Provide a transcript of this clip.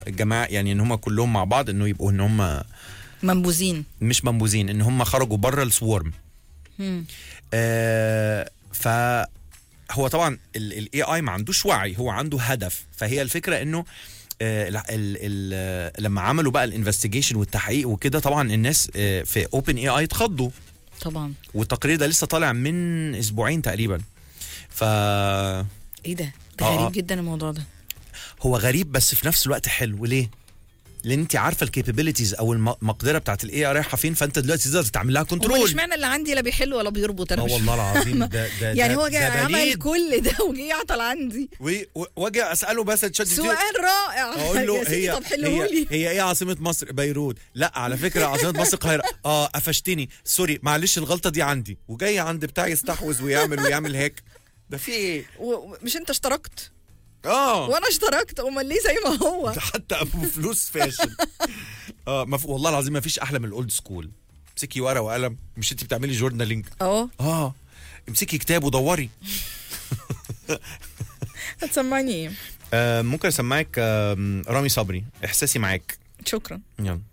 الجماعه يعني ان هم كلهم مع بعض انه يبقوا ان هم منبوذين مش منبوذين ان هم خرجوا بره السوارم مم. آه فهو طبعا الاي اي ما عندوش وعي هو عنده هدف فهي الفكره انه آه ال ال ال لما عملوا بقى الانفستيجيشن والتحقيق وكده طبعا الناس آه في اوبن اي اي اتخضوا طبعا والتقرير ده لسه طالع من اسبوعين تقريبا ف ايه ده ده آه، آه. غريب جدا الموضوع ده هو غريب بس في نفس الوقت حلو ليه؟ لان انت عارفه الكابابيلتيز او الم- المقدره بتاعت الاي اي رايحه فين فانت دلوقتي تقدر تعمل لها هو كنترول اشمعنى اللي عندي لا بيحل ولا بيربط انا اه مش والله العظيم ده ده يعني ده- هو جاي ده عمل بليد. كل ده وجه يعطل عندي و- و- واجي اساله بس تشات جي بي تي، سؤال رائع اقول له يا سيدي هي طب حله هي, لي هي ايه عاصمه مصر بيروت لا على فكره عاصمه مصر القاهره اه قفشتني سوري معلش الغلطه دي عندي وجاي عند بتاع يستحوذ ويعمل ويعمل هيك ده في ايه و- مش انت اشتركت اه وانا اشتركت امال ليه زي ما هو ده حتى ابو فلوس فاشل اه مف... والله العظيم ما فيش احلى من الاولد سكول امسكي ورقه وقلم مش انت بتعملي جورنالينج اه اه امسكي كتاب ودوري هتسمعني ايه آه ممكن اسمعك آه رامي صبري احساسي معاك شكرا يلا